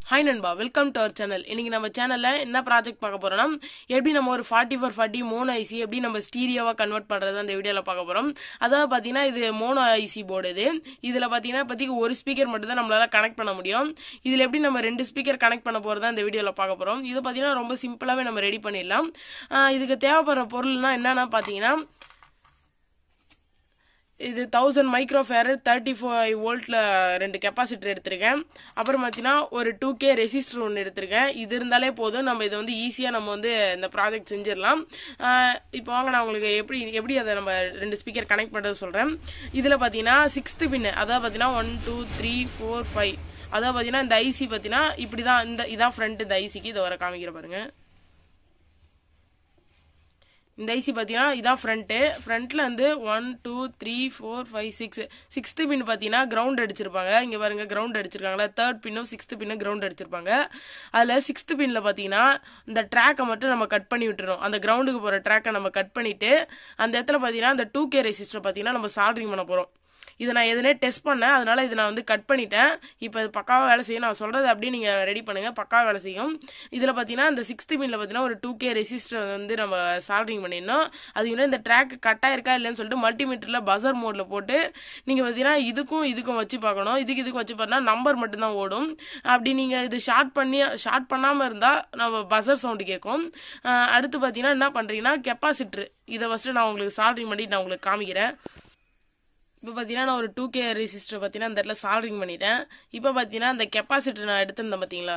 hi நண்பா welcome to our channel இன்னைக்கு நம்ம சேனல்ல என்ன ப்ராஜெக்ட் பார்க்க போறோம்னா எப்படி நம்ம ஒரு forty four forty mono IC எப்படி நம்ம ஸ்டீரியோவா கன்வெர்ட் பண்றது அந்த வீடியோல பார்க்க போறோம் அதாவது பாத்தீங்கன்னா இது மோனோ ஐசி போர்டு இது இதுல பாத்தீங்கன்னா இப்போதைக்கு ஒரு ஸ்பீக்கர் மட்டும் தான் நம்மளால கனெக்ட் பண்ண முடியும் இதுல எப்படி நம்ம ரெண்டு ஸ்பீக்கர் கனெக்ட் பண்ண போறதா இந்த வீடியோல பார்க்க போறோம் இது பாத்தீங்கன்னா ரொம்ப சிம்பிளாவே நம்ம ரெடி பண்ணிடலாம் ஆஹ் இதுக்கு தேவைப்படுற பொருள்னா என்னன்னா பாத்தீங்கன்னா இது thousand micro farad thirty five வோல்ட்ல ரெண்டு கெப்பாசிட்டர் எடுத்திருக்கேன் அப்புறம் பார்த்தீங்கன்னா ஒரு டூ கே ரெசிஸ்டர் ஒன்று எடுத்திருக்கேன் இது இருந்தாலே போதும் நம்ம இதை வந்து ஈஸியாக நம்ம வந்து இந்த ப்ராஜெக்ட் செஞ்சிடலாம் இப்போ வாங்க நான் உங்களுக்கு எப்படி எப்படி அதை நம்ம ரெண்டு ஸ்பீக்கர் கனெக்ட் பண்ணுறது சொல்கிறேன் இதில் பார்த்தீங்கன்னா சிக்ஸ்த்து பின்னு அதாவது பார்த்தீங்கன்னா one two three four five அதாவது பார்த்தீங்கன்னா இந்த ஐசி பார்த்தீங்கன்னா இப்படி தான் இந்த இதான் ஃப்ரண்ட் இந்த ஐசிக்கு இதை வர காமிக்கிற பாருங்க இந்த ஐசி பார்த்தீங்கன்னா இதான் ஃப்ரண்ட்டு ஃப்ரண்ட்டில் வந்து one two three four five six sixth pin பார்த்தீங்கன்னா கிரவுண்ட் அடிச்சிருப்பாங்க இங்கே பாருங்க கிரவுண்ட் அடிச்சிருக்காங்களா தேர்ட் பின்னும் சிக்ஸ்த்து பின்னும் கிரவுண்ட் அடிச்சிருப்பாங்க அதில் சிக்ஸ்த்து பின்னில் பார்த்தீங்கன்னா இந்த ட்ராக்கை மட்டும் நம்ம கட் பண்ணி விட்டுறோம் அந்த கிரவுண்டுக்கு போகிற ட்ராக்கை நம்ம கட் பண்ணிட்டு அந்த இடத்துல பார்த்தீங்கன்னா அந்த டூ கே ரெசிஸ்டர் பார்த்தீங்கன்னா நம்ம சால்ட்ரிங் பண்ண போகிறோம் இதை நான் எதுனே டெஸ்ட் பண்ணேன் அதனால இதை நான் வந்து கட் பண்ணிட்டேன் இப்போ இது பக்காவாக வேலை செய்யும் நான் சொல்றது அப்படியே நீங்கள் ரெடி பண்ணுங்க பக்காவாக வேலை செய்யும் இதில் பார்த்தீங்கன்னா இந்த சிக்ஸ்த் பின்ல பார்த்தீங்கன்னா ஒரு டூ கே ரெசிஸ்டர் வந்து நம்ம சால்ட்ரிங் பண்ணிடணும் அது இன்னும் இந்த ட்ராக் கட்டாக இருக்கா இல்லைன்னு சொல்லிட்டு மல்டிமீட்டரில் பசர் மோடில் போட்டு நீங்கள் பார்த்தீங்கன்னா இதுக்கும் இதுக்கும் வச்சு பார்க்கணும் இதுக்கு இதுக்கும் வச்சு பார்த்தா நம்பர் மட்டும்தான் ஓடும் அப்படி நீங்கள் இது ஷார்ட் பண்ணி ஷார்ட் பண்ணாமல் இருந்தால் நம்ம பசர் சவுண்டு கேட்கும் அஹ் அடுத்து பார்த்தீங்கன்னா என்ன பண்ணுறீங்கன்னா கெப்பாசிட்டர் இதை ஃபஸ்ட்டு நான் உங்களுக்கு சால்ட்ரிங் பண்ணி நான் உங்களுக்கு காமிக்கிறேன் இப்போ பார்த்தீங்கன்னா நான் ஒரு டூ கே ரெசிஸ்டர் பார்த்தீங்கன்னா இந்த இடத்துல சால்ட்ரிங் பண்ணிட்டேன் இப்போ பார்த்தீங்கன்னா இந்த கெப்பாசிட்டர் நான் எடுத்திருந்தேன் பார்த்தீங்களா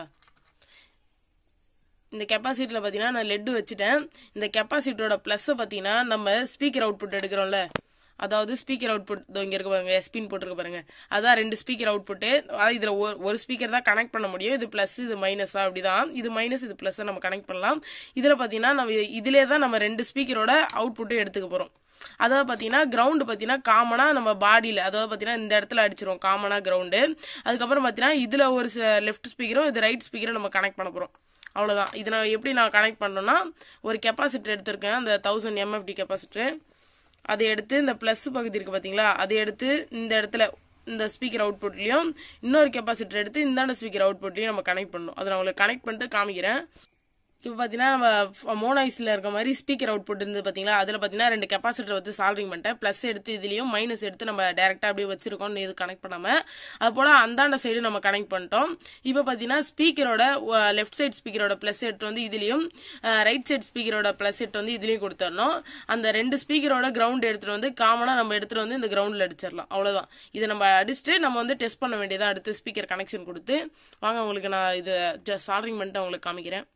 இந்த கெப்பாசிட்டியில் பார்த்தீங்கன்னா நான் லெட்டு வச்சுட்டேன் இந்த கெப்பாசிட்டரோட ப்ளஸ்ஸை பார்த்தீங்கன்னா நம்ம ஸ்பீக்கர் அவுட்புட் எடுக்கிறோம்ல அதாவது ஸ்பீக்கர் அவுட்புட் இங்கே இருக்க பாருங்க ஸ்பின் போட்டுருக்க பாருங்க அதான் ரெண்டு ஸ்பீக்கர் அவுட்புட்டு அதாவது இதில் ஒரு ஒரு ஸ்பீக்கர் தான் கனெக்ட் பண்ண முடியும் இது ப்ளஸ் இது மைனஸா அப்படிதான் இது மைனஸ் இது ப்ளஸ் நம்ம கனெக்ட் பண்ணலாம் இதில் பார்த்தீங்கன்னா நம்ம இதிலே தான் நம்ம ரெண்டு ஸ்பீக்கரோட அவுட்புட்டும் எடுத்துக்க போகிறோம் அதாவது பார்த்தீங்கன்னா கிரவுண்டு பார்த்தீங்கன்னா காமனாக நம்ம பாடியில் அதாவது பார்த்தீங்கன்னா இந்த இடத்துல அடிச்சிரும் காமனாக கிரவுண்டு அதுக்கப்புறம் பார்த்தீங்கன்னா இதில் ஒரு லெஃப்ட் ஸ்பீக்கரும் இது ரைட் ஸ்பீக்கரும் நம்ம கனெக்ட் பண்ண போகிறோம் அவ்வளோதான் இதை நான் எப்படி நான் கனெக்ட் பண்ணோன்னா ஒரு கெப்பாசிட்டர் எடுத்திருக்கேன் அந்த தௌசண்ட் எம்எஃப்டி கெப்பாசிட்டர் அதை எடுத்து இந்த ப்ளஸ் பகுதி இருக்குது பார்த்தீங்களா அதை எடுத்து இந்த இடத்துல இந்த ஸ்பீக்கர் அவுட்புட்லையும் இன்னொரு கெப்பாசிட்டர் எடுத்து இந்தாண்ட ஸ்பீக்கர் அவுட்புட்லையும் நம்ம கனெக்ட் பண்ணணும் அதை நான் உங்களுக்கு கனெக்ட் பண்ணிட்டு காமிக்கிறேன் இப்போ பார்த்தீங்கன்னா நம்ம மோனாய்ஸில் இருக்க மாதிரி ஸ்பீக்கர் அவுட்புட் இருந்து பார்த்தீங்களா அதில் பார்த்தீங்கன்னா ரெண்டு கெப்பாசிட்டர் வந்து சால்விங் பண்ணிட்டேன் ப்ளஸ் எடுத்து இதுலேயும் மைனஸ் எடுத்து நம்ம டேரெக்டாக அப்படியே வச்சிருக்கோம் இது கனெக்ட் பண்ணாமல் அது போல் அந்தாண்ட சைடு நம்ம கனெக்ட் பண்ணிட்டோம் இப்போ பார்த்தீங்கன்னா ஸ்பீக்கரோட லெஃப்ட் சைட் ஸ்பீக்கரோட ப்ளஸ் எட்டு வந்து இதுலேயும் ரைட் சைட் ஸ்பீக்கரோட ப்ளஸ் எட்டு வந்து இதுலேயும் கொடுத்துடணும் அந்த ரெண்டு ஸ்பீக்கரோட கிரவுண்ட் எடுத்துகிட்டு வந்து காமனாக நம்ம எடுத்துகிட்டு வந்து இந்த கிரவுண்டில் அடிச்சிடலாம் அவ்வளோதான் இதை நம்ம அடிச்சுட்டு நம்ம வந்து டெஸ்ட் பண்ண வேண்டியதாக அடுத்து ஸ்பீக்கர் கனெக்ஷன் கொடுத்து வாங்க உங்களுக்கு நான் இது சால்விங் பண்ணிட்டு உங்களுக்கு காமிக்கிறேன்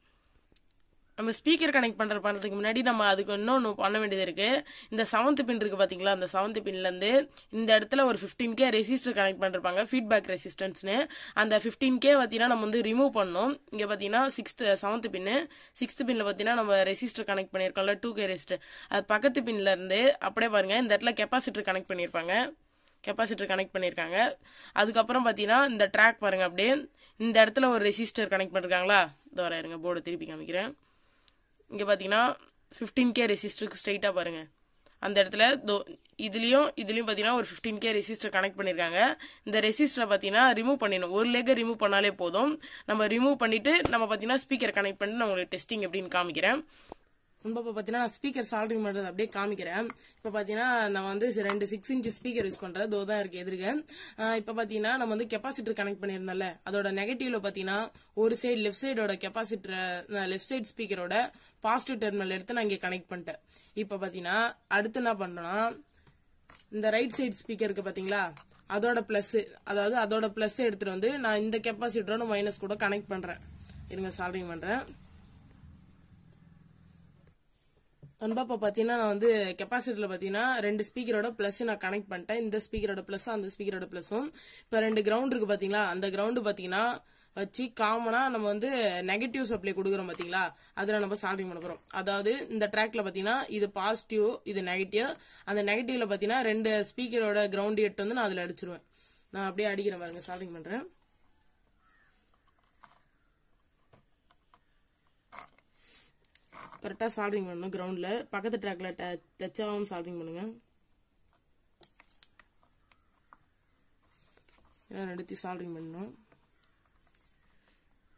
நம்ம ஸ்பீக்கர் கனெக்ட் பண்ற பண்ணுறதுக்கு முன்னாடி நம்ம அதுக்கு இன்னொன்று பண்ண வேண்டியது இருக்கு இந்த செவன்த் பின் இருக்கு பாத்தீங்களா அந்த செவன்த் பின்ல இருந்து இந்த இடத்துல ஒரு ஃபிஃப்டீன் கே ரெசிஸ்டர் கனெக்ட் பண்ணிருப்பாங்க ஃபீட்பேக் ரெசிஸ்டன்ஸ்னு அந்த ஃபிஃப்டீன் கே பார்த்தீங்கன்னா நம்ம வந்து ரிமூவ் பண்ணோம் இங்க பாத்தீங்கன்னா சிக்ஸ்த் செவன்த் பின்னு சிக்ஸ்த் பின்ல பாத்தீங்கன்னா நம்ம ரெசிஸ்டர் கனெக்ட் பண்ணிருக்கோம்ல டூ கே ரெசிஸ்டர் அது பக்கத்து பின்ல இருந்து அப்படியே பாருங்க இந்த இடத்துல கெப்பாசிட்டர் கனெக்ட் பண்ணிருப்பாங்க கெப்பாசிட்டர் கனெக்ட் பண்ணியிருக்காங்க அதுக்கப்புறம் பார்த்தீங்கன்னா இந்த ட்ராக் பாருங்க அப்படியே இந்த இடத்துல ஒரு ரெசிஸ்டர் கனெக்ட் பண்ணிருக்காங்களா இதோ வர இருங்க போர்டு திருப்பி காமிக்கிறேன் இங்கே பார்த்தீங்கன்னா ஃபிஃப்டீன் கே ரெசிஸ்டருக்கு ஸ்ட்ரைட்டாக பாருங்கள் அந்த இடத்துல தோ இதுலேயும் இதுலேயும் பார்த்தீங்கன்னா ஒரு ஃபிஃப்டீன் கே ரெசிஸ்டர் கனெக்ட் பண்ணியிருக்காங்க இந்த ரெசிஸ்டரை பார்த்தீங்கன்னா ரிமூவ் பண்ணிடணும் ஒரு லேக்கை ரிமூவ் பண்ணாலே போதும் நம்ம ரிமூவ் பண்ணிவிட்டு நம்ம பார்த்தீங்கன்னா ஸ்பீக்கர் கனெக்ட் பண்ணிட்டு நான் உங்களுக்கு டெஸ்டிங் எப்படின்னு காமிக்கிறேன் இப்போ பார்த்தீங்கன்னா நான் ஸ்பீக்கர் சால்ட்ரிங் பண்ணுறது அப்படியே காமிக்கிறேன் இப்போ பார்த்தீங்கன்னா நான் வந்து ரெண்டு சிக்ஸ் இன்ச் ஸ்பீக்கர் யூஸ் பண்ணுறேன் தோ தான் இருக்கு எதிர்க்க இப்போ பார்த்தீங்கன்னா நம்ம வந்து கெப்பாசிட்டர் கனெக்ட் பண்ணியிருந்தோம்ல அதோட நெகட்டிவ்ல பார்த்தீங்கன்னா ஒரு சைடு லெஃப்ட் சைடோட கெப்பாசிட்டர் லெஃப்ட் சைடு ஸ்பீக்கரோட பாசிட்டிவ் டெர்மினல் எடுத்து நான் இங்கே கனெக்ட் பண்ணிட்டேன் இப்போ பார்த்தீங்கன்னா அடுத்து என்ன பண்ணோம்னா இந்த ரைட் சைடு ஸ்பீக்கருக்கு பார்த்தீங்களா அதோட ப்ளஸ் அதாவது அதோட ப்ளஸ் எடுத்துட்டு வந்து நான் இந்த கெப்பாசிட்டரோட மைனஸ் கூட கனெக்ட் பண்ணுறேன் இருங்க சால்ட்ரிங் பண்ணுறேன் நண்பா இப்போ பார்த்தீங்கன்னா நான் வந்து கெப்பாசிட்டியில் பார்த்தீங்கன்னா ரெண்டு ஸ்பீக்கரோட ப்ளஸ் நான் கனெக்ட் பண்ணிட்டேன் இந்த ஸ்பீக்கரோட ப்ளஸ்ஸும் அந்த ஸ்பீக்கரோட ப்ளஸும் இப்போ ரெண்டு கிரவுண்ட் இருக்கு பார்த்தீங்களா அந்த கிரவுண்டு பார்த்தீங்கன்னா வச்சு காமனாக நம்ம வந்து நெகட்டிவ் சப்ளை கொடுக்குறோம் பார்த்தீங்களா அதில் நம்ம சால்விங் பண்ண போகிறோம் அதாவது இந்த ட்ராக்ல பார்த்தீங்கன்னா இது பாசிட்டிவ் இது நெகட்டிவ் அந்த நெகட்டிவ்ல பார்த்தீங்கன்னா ரெண்டு ஸ்பீக்கரோட கிரவுண்ட் எட்டு வந்து நான் அதில் அடிச்சிருவேன் நான் அப்படியே அடிக்கிறேன் பாருங்க சால்விங் பண்ணுறேன் கரெக்டாக சால்விங் பண்ணணும் கிரவுண்டில் பக்கத்து ட்ராக்ல டச் ஆகாமல் சால்விங் பண்ணுங்க ஏன்னா ரெண்டுத்தையும் சால்விங் பண்ணணும்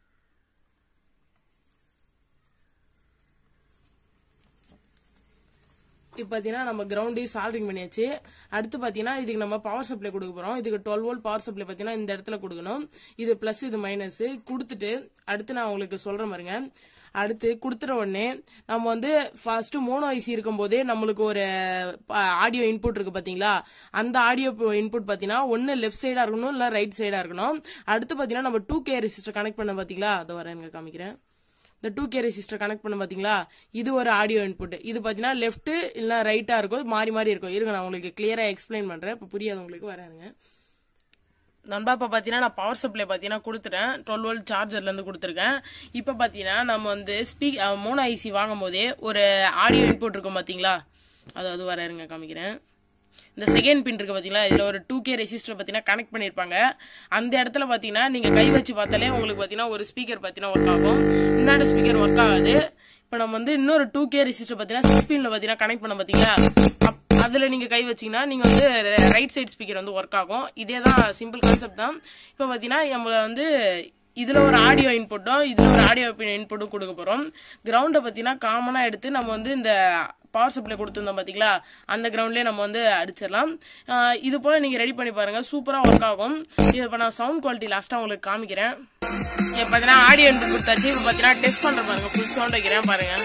இப்போ பார்த்தீங்கன்னா நம்ம கிரவுண்டையும் சால்ரிங் பண்ணியாச்சு அடுத்து பார்த்தீங்கன்னா இதுக்கு நம்ம பவர் சப்ளை கொடுக்க போகிறோம் இதுக்கு டுவெல் வோல்ட் பவர் சப்ளை பார்த்தீங்கன்னா இந்த இடத்துல கொடுக்கணும் இது ப்ளஸ் இது மைனஸ் கொடுத்துட்டு அடுத்து நான் உங்களுக்கு சொல்கிறேன் பாருங்க அடுத்து கொடுத்துட்ட உடனே நம்ம வந்து ஃபர்ஸ்ட் மோனோ ஐசி இருக்கும்போதே நம்மளுக்கு ஒரு ஆடியோ இன்புட் இருக்கு பாத்தீங்களா அந்த ஆடியோ இன்புட் பாத்தீங்கன்னா ஒன்னு லெஃப்ட் சைடா இருக்கணும் இல்ல ரைட் சைடா இருக்கணும் அடுத்து பாத்தீங்கன்னா நம்ம டூ கே ரெசிஸ்டர் கனெக்ட் பண்ண பாத்தீங்களா அதை வரேன் எனக்கு காமிக்கிறேன் இந்த டூ கே ரெசிஸ்டர் கனெக்ட் பண்ண பாத்தீங்களா இது ஒரு ஆடியோ இன்புட் இது பாத்தீங்கன்னா லெஃப்ட் இல்ல ரைட்டா இருக்கும் மாறி மாறி இருக்கும் இருங்க நான் உங்களுக்கு கிளியரா எக்ஸ்பிளைன் பண்றேன் இப்போ புரியாது உங்களுக்கு வராருங்க நண்பா இப்போ பார்த்தீங்கன்னா நான் பவர் சப்ளை பார்த்தீங்கன்னா கொடுத்துட்டேன் டுவெல் வோல்ட் சார்ஜர்லேருந்து கொடுத்துருக்கேன் இப்போ பார்த்தீங்கன்னா நம்ம வந்து ஸ்பீக் மோனோ ஐசி வாங்கும் போதே ஒரு ஆடியோ இன்புட் இருக்கும் பார்த்தீங்களா அதாவது வர இருங்க காமிக்கிறேன் இந்த செகண்ட் பின் இருக்கு பார்த்தீங்களா இதில் ஒரு டூ கே ரெசிஸ்டர் பார்த்தீங்கன்னா கனெக்ட் பண்ணியிருப்பாங்க அந்த இடத்துல பார்த்தீங்கன்னா நீங்கள் கை வச்சு பார்த்தாலே உங்களுக்கு பார்த்தீங்கன்னா ஒரு ஸ்பீக்கர் பார்த்தீங்கன்னா ஒர்க் ஆகும் இந்தாண்ட ஸ்பீக்கர் ஒர்க் ஆகாது இப்போ நம்ம வந்து இன்னொரு டூ கே ரெசிஸ்டர் பார்த்தீங்கன்னா சிக்ஸ் பின்ல பார்த்தீங்கன்னா கனெக்ட் பண்ண பார்த்தீங்களா அப்- அதுல நீங்க கை வச்சீங்கன்னா நீங்க வந்து ரைட் சைடு ஸ்பீக்கர் வந்து ஒர்க் ஆகும் இதே தான் சிம்பிள் கான்செப்ட் தான் இப்போ பாத்தீங்கன்னா நம்மள வந்து இதுல ஒரு ஆடியோ இன்புட்டும் இதுல ஒரு ஆடியோ இன்புட்டும் கொடுக்க போறோம் கிரவுண்டை பாத்தீங்கன்னா காமனா எடுத்து நம்ம வந்து இந்த பவர் சப்ளை கொடுத்துருந்தோம் பாத்தீங்களா அந்த கிரவுண்ட்லயே நம்ம வந்து அடிச்சிடலாம் ஆஹ் இது போல நீங்க ரெடி பண்ணி பாருங்க சூப்பரா ஒர்க் ஆகும் இது இப்போ நான் சவுண்ட் குவாலிட்டி லாஸ்டா உங்களுக்கு காமிக்கிறேன் இப்போ பாத்தீங்கன்னா ஆடியோ இன்புட் கொடுத்தாச்சு இப்போ பாத்தீங்கன்னா டெஸ்ட் பண்ற பாருங்க ஃபுல் சவுண்ட் வைக்கிறேன் பாருங்க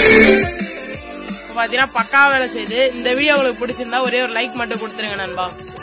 இப்போ பாத்தீங்கன்னா பக்கா வேலை செய்யுது இந்த வீடியோ உங்களுக்கு பிடிச்சிருந்தா ஒரே ஒரு லைக் மட்டும் கொடுத்துருங்க நண்பா